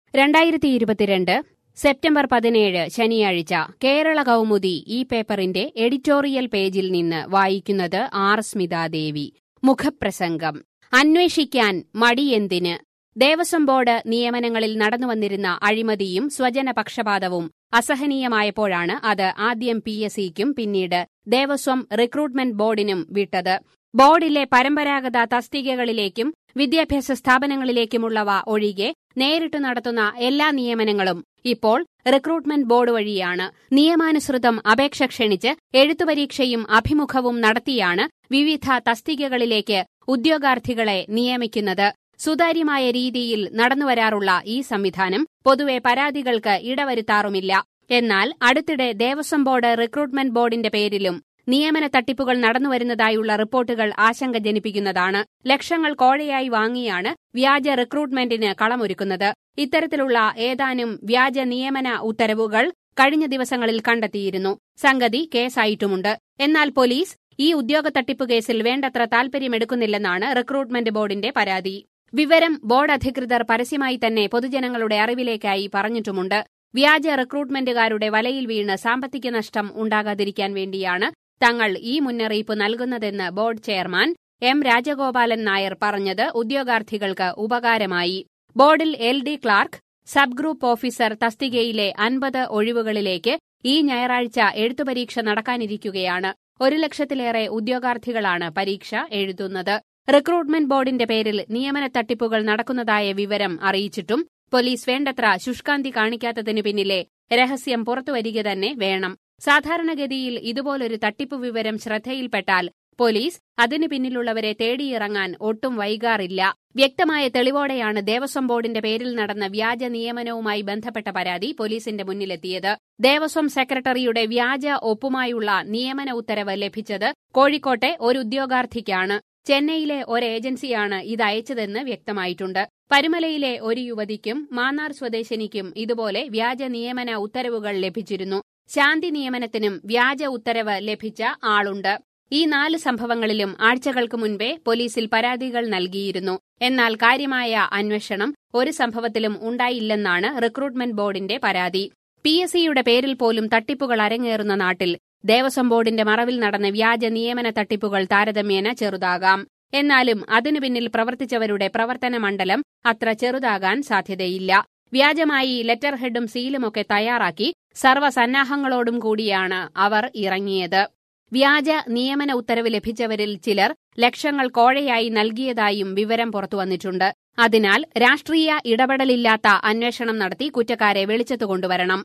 രണ്ടായിരത്തി ഇരുപത്തിരണ്ട് സെപ്റ്റംബർ പതിനേഴ് ശനിയാഴ്ച കേരള കൗമുദി ഈ പേപ്പറിന്റെ എഡിറ്റോറിയൽ പേജിൽ നിന്ന് വായിക്കുന്നത് ആർ സ്മിതാദേവി മുഖപ്രസംഗം അന്വേഷിക്കാൻ മടിയെന്തിന് ദേവസ്വം ബോർഡ് നിയമനങ്ങളിൽ നടന്നുവന്നിരുന്ന അഴിമതിയും സ്വജനപക്ഷപാതവും അസഹനീയമായപ്പോഴാണ് അത് ആദ്യം പി എസ് സിക്കും പിന്നീട് ദേവസ്വം റിക്രൂട്ട്മെന്റ് ബോർഡിനും വിട്ടത് ബോർഡിലെ പരമ്പരാഗത തസ്തികകളിലേക്കും വിദ്യാഭ്യാസ സ്ഥാപനങ്ങളിലേക്കുമുള്ളവ ഒഴികെ നേരിട്ട് നടത്തുന്ന എല്ലാ നിയമനങ്ങളും ഇപ്പോൾ റിക്രൂട്ട്മെന്റ് ബോർഡ് വഴിയാണ് നിയമാനുസൃതം അപേക്ഷ ക്ഷണിച്ച് എഴുത്തുപരീക്ഷയും അഭിമുഖവും നടത്തിയാണ് വിവിധ തസ്തികകളിലേക്ക് ഉദ്യോഗാർത്ഥികളെ നിയമിക്കുന്നത് സുതാര്യമായ രീതിയിൽ നടന്നുവരാറുള്ള ഈ സംവിധാനം പൊതുവെ പരാതികൾക്ക് ഇടവരുത്താറുമില്ല എന്നാൽ അടുത്തിടെ ദേവസ്വം ബോർഡ് റിക്രൂട്ട്മെന്റ് ബോർഡിന്റെ പേരിലും നിയമന തട്ടിപ്പുകൾ നടന്നുവരുന്നതായുള്ള റിപ്പോർട്ടുകൾ ആശങ്ക ജനിപ്പിക്കുന്നതാണ് ലക്ഷങ്ങൾ കോഴയായി വാങ്ങിയാണ് വ്യാജ റിക്രൂട്ട്മെന്റിന് കളമൊരുക്കുന്നത് ഇത്തരത്തിലുള്ള ഏതാനും വ്യാജ നിയമന ഉത്തരവുകൾ കഴിഞ്ഞ ദിവസങ്ങളിൽ കണ്ടെത്തിയിരുന്നു സംഗതി കേസായിട്ടുമുണ്ട് എന്നാൽ പോലീസ് ഈ ഉദ്യോഗ തട്ടിപ്പ് കേസിൽ വേണ്ടത്ര താൽപര്യമെടുക്കുന്നില്ലെന്നാണ് റിക്രൂട്ട്മെന്റ് ബോർഡിന്റെ പരാതി വിവരം ബോർഡ് അധികൃതർ പരസ്യമായി തന്നെ പൊതുജനങ്ങളുടെ അറിവിലേക്കായി പറഞ്ഞിട്ടുമുണ്ട് വ്യാജ റിക്രൂട്ട്മെന്റുകാരുടെ വലയിൽ വീണ് സാമ്പത്തിക നഷ്ടം ഉണ്ടാകാതിരിക്കാൻ വേണ്ടിയാണ് തങ്ങൾ ഈ മുന്നറിയിപ്പ് നൽകുന്നതെന്ന് board chairman M Rajagopalan Nair പറഞ്ഞത് ഉദ്യോഗാർത്ഥികൾക്ക് ഉപകാരമായി ബോർഡിൽ L D clerk sub group officer തസ്തികയിലെ അൻപത് ഒഴിവുകളിലേക്ക് ഈ ഞായറാഴ്ച എഴുത്തുപരീക്ഷ നടക്കാനിരിക്കുകയാണ് ഒരു ലക്ഷത്തിലേറെ ഉദ്യോഗാർത്ഥികളാണ് പരീക്ഷ എഴുതുന്നത് റിക്രൂട്ട്മെന്റ് ബോർഡിന്റെ പേരിൽ നിയമന തട്ടിപ്പുകൾ നടക്കുന്നതായ വിവരം അറിയിച്ചിട്ടും പോലീസ് വേണ്ടത്ര ശുഷ്കാന്തി കാണിക്കാത്തതിനു പിന്നിലെ രഹസ്യം പുറത്തുവരിക തന്നെ വേണം സാധാരണഗതിയിൽ ഇതുപോലൊരു തട്ടിപ്പ് വിവരം ശ്രദ്ധയിൽപ്പെട്ടാൽ പോലീസ് അതിനു പിന്നിലുള്ളവരെ തേടിയിറങ്ങാൻ ഒട്ടും വൈകാറില്ല വ്യക്തമായ തെളിവോടെയാണ് ദേവസ്വം ബോർഡിന്റെ പേരിൽ നടന്ന വ്യാജ നിയമനവുമായി ബന്ധപ്പെട്ട പരാതി പോലീസിന്റെ മുന്നിലെത്തിയത് ദേവസ്വം സെക്രട്ടറിയുടെ വ്യാജ ഒപ്പുമായുള്ള നിയമന ഉത്തരവ് ലഭിച്ചത് കോഴിക്കോട്ടെ ഒരു ഉദ്യോഗാർത്ഥിക്കാണ് ചെന്നൈയിലെ ഒരു ഏജൻസിയാണ് ഇത് അയച്ചതെന്ന് വ്യക്തമായിട്ടുണ്ട് പരുമലയിലെ ഒരു യുവതിക്കും മാന്നാർ സ്വദേശിനിക്കും ഇതുപോലെ വ്യാജ നിയമന ഉത്തരവുകൾ ലഭിച്ചിരുന്നു ശാന്തി നിയമനത്തിനും വ്യാജ ഉത്തരവ് ലഭിച്ച ആളുണ്ട് ഈ നാല് സംഭവങ്ങളിലും ആഴ്ചകൾക്ക് മുൻപേ പോലീസിൽ പരാതികൾ നൽകിയിരുന്നു എന്നാൽ കാര്യമായ അന്വേഷണം ഒരു സംഭവത്തിലും ഉണ്ടായില്ലെന്നാണ് റിക്രൂട്ട്മെന്റ് ബോർഡിന്റെ പരാതി പി എസ് സിയുടെ പേരിൽ പോലും തട്ടിപ്പുകൾ അരങ്ങേറുന്ന നാട്ടിൽ ദേവസ്വം ബോർഡിന്റെ മറവിൽ നടന്ന വ്യാജ നിയമന തട്ടിപ്പുകൾ താരതമ്യേന ചെറുതാകാം എന്നാലും അതിനു പിന്നിൽ പ്രവർത്തിച്ചവരുടെ പ്രവർത്തന മണ്ഡലം അത്ര ചെറുതാകാൻ സാധ്യതയില്ല വ്യാജമായി ലെറ്റർ ഹെഡും സീലുമൊക്കെ തയ്യാറാക്കി സർവ്വസന്നാഹങ്ങളോടും കൂടിയാണ് അവർ ഇറങ്ങിയത് വ്യാജ നിയമന ഉത്തരവ് ലഭിച്ചവരിൽ ചിലർ ലക്ഷങ്ങൾ കോഴയായി നൽകിയതായും വിവരം പുറത്തുവന്നിട്ടുണ്ട് അതിനാൽ രാഷ്ട്രീയ ഇടപെടലില്ലാത്ത അന്വേഷണം നടത്തി കുറ്റക്കാരെ വെളിച്ചത്തു കൊണ്ടുവരണം